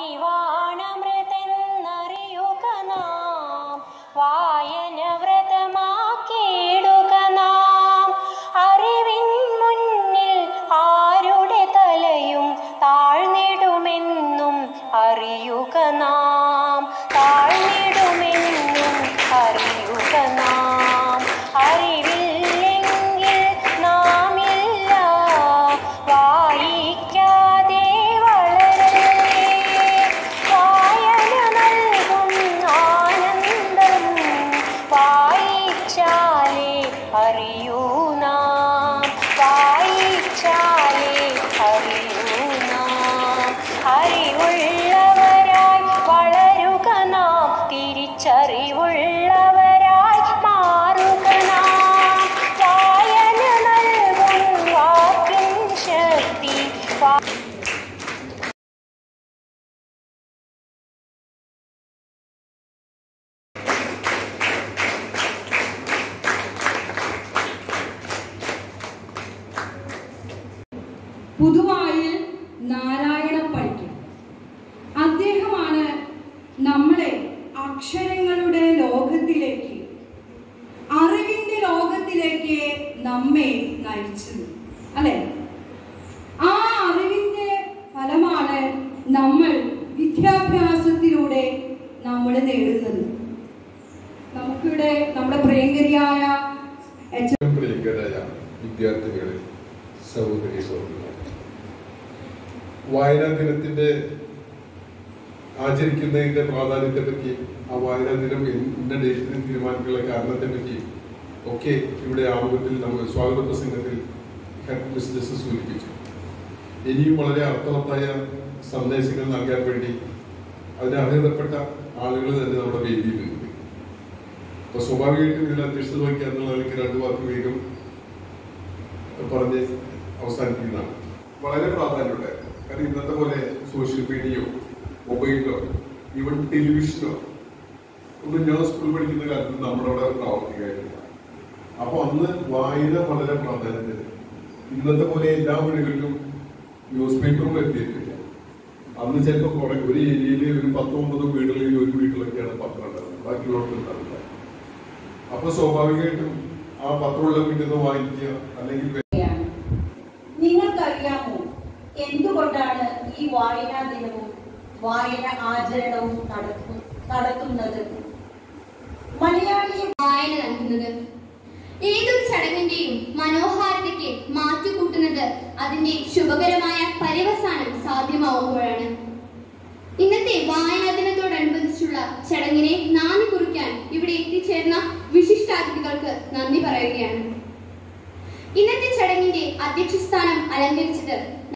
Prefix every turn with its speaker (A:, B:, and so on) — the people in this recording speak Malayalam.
A: അറിവാണമൃതെന്നറിയുക നാം വായന വ്രതമാക്കിയിടുക നാം അറിവിൻ മുന്നിൽ ആരുടെ തലയും താഴ്ന്നിടുമെന്നും അറിയുക നാം താഴ്ന്നിടുമെന്നും അറിയുക നാം അറിവില്ലെങ്കിൽ നാമില്ല വായിക്കാതെ വളരല്ലേ വായന നൽകും ആനന്ദം വായിച്ചാലേ അറിയൂ നാം വായിച്ചാലേ അറിയൂ നാം അറിവുള്ളവരായി വളരുക നാം തിരിച്ചറിവുള്ളവരായി മാറുക നാം വായന നൽകും വാക്കിൻ ശക്തി വാ
B: പുതുവായിൽ നാരായണ പണിക്കർ അദ്ദേഹമാണ് നമ്മളെ അക്ഷരങ്ങളുടെ ലോകത്തിലേക്ക് അറിവിന്റെ ലോകത്തിലേക്ക് നമ്മെ നയിച്ചത് അല്ലെ ആ അറിവിന്റെ ഫലമാണ് നമ്മൾ വിദ്യാഭ്യാസത്തിലൂടെ നമ്മൾ നേടുന്നത് നമുക്കിവിടെ നമ്മുടെ പ്രിയങ്കരിയായ എച്ച്
C: പ്രിയങ്കരായ വിദ്യാർത്ഥികളെ സഹോദരി സഹോദരന്മാരെ വായനാ ദിനത്തിന്റെ ആചരിക്കുന്നതിന്റെ പ്രാധാന്യത്തെ പറ്റി ആ വായനാ ദിനം ഇന്ന ഡേറ്റിന് തീരുമാനിക്കാനുള്ള കാരണത്തെ പറ്റി ഒക്കെ ഇവിടെ ആമുഖത്തിൽ നമ്മൾ സ്വാഗത പ്രസംഗത്തിൽ ഹെഡ് മിസ്റ്റേഴ്സ് സൂചിപ്പിച്ചു ഇനിയും വളരെ അർത്ഥവത്തായ സന്ദേശങ്ങൾ നൽകാൻ വേണ്ടി അതിന് അർഹതപ്പെട്ട ആളുകൾ തന്നെ നമ്മുടെ വേദിയിലുണ്ട് അപ്പൊ സ്വാഭാവികമായിട്ടും ഇതിൽ അധ്യക്ഷത വഹിക്കുക എന്നുള്ള നിലയ്ക്ക് രണ്ട് വാക്ക് വേഗം പറഞ്ഞ് അവസാനിപ്പിക്കുന്നതാണ് വളരെ പ്രാധാന്യമുണ്ട് കാരണം ഇന്നത്തെ പോലെ സോഷ്യൽ മീഡിയയോ മൊബൈലോ ഈവൻ ടെലിവിഷനോ ഒന്നും ഞങ്ങൾ സ്കൂൾ പഠിക്കുന്ന കാലത്ത് നമ്മുടെ അവിടെ പ്രാവർത്തികമായിട്ടില്ല അപ്പൊ അന്ന് വായന വളരെ പ്രാധാന്യം ഇന്നത്തെ പോലെ എല്ലാ വീടുകളിലും ന്യൂസ് പേപ്പറും എത്തിയിട്ടില്ല അന്ന് ചിലപ്പോൾ കുറെ ഒരു ഏരിയയിൽ ഒരു പത്തൊമ്പത് വീടുകളിൽ ഒരു വീട്ടിലൊക്കെയാണ് പത്രം ഉണ്ടാകുന്നത് ബാക്കിയുള്ളവർക്ക് ഉണ്ടാവില്ല അപ്പൊ സ്വാഭാവികമായിട്ടും ആ പത്രമുള്ള വീട്ടിൽ നിന്ന് വാങ്ങിക്കുക അല്ലെങ്കിൽ
D: യാണ്. നിങ്ങൾക്കറിയാമോ എന്തുകൊണ്ടാണ് ഈ വായനാ ദിനവും വായന ആചരണവും നടത്തു നടത്തുന്നത് മലയാളി
E: വായന നൽകുന്നത് ഏതൊരു ചടങ്ങിന്റെയും മനോഹാരിതയ്ക്ക് മാറ്റുകൂട്ടുന്നത് അതിന്റെ ശുഭകരമായ പര്യവസാനം സാധ്യമാവുമ്പോഴാണ് ഇന്നത്തെ വായനാ ദിനത്തോടനുബന്ധിച്ചുള്ള ചടങ്ങിനെ നാന്ദി കുറിക്കാൻ ഇവിടെ എത്തിച്ചേർന്ന വിശിഷ്ടാതിഥികൾക്ക് നന്ദി പറയുകയാണ് ഇന്നത്തെ ചടങ്ങിന്റെ അധ്യക്ഷസ്ഥാനം അലങ്കരിച്ചത്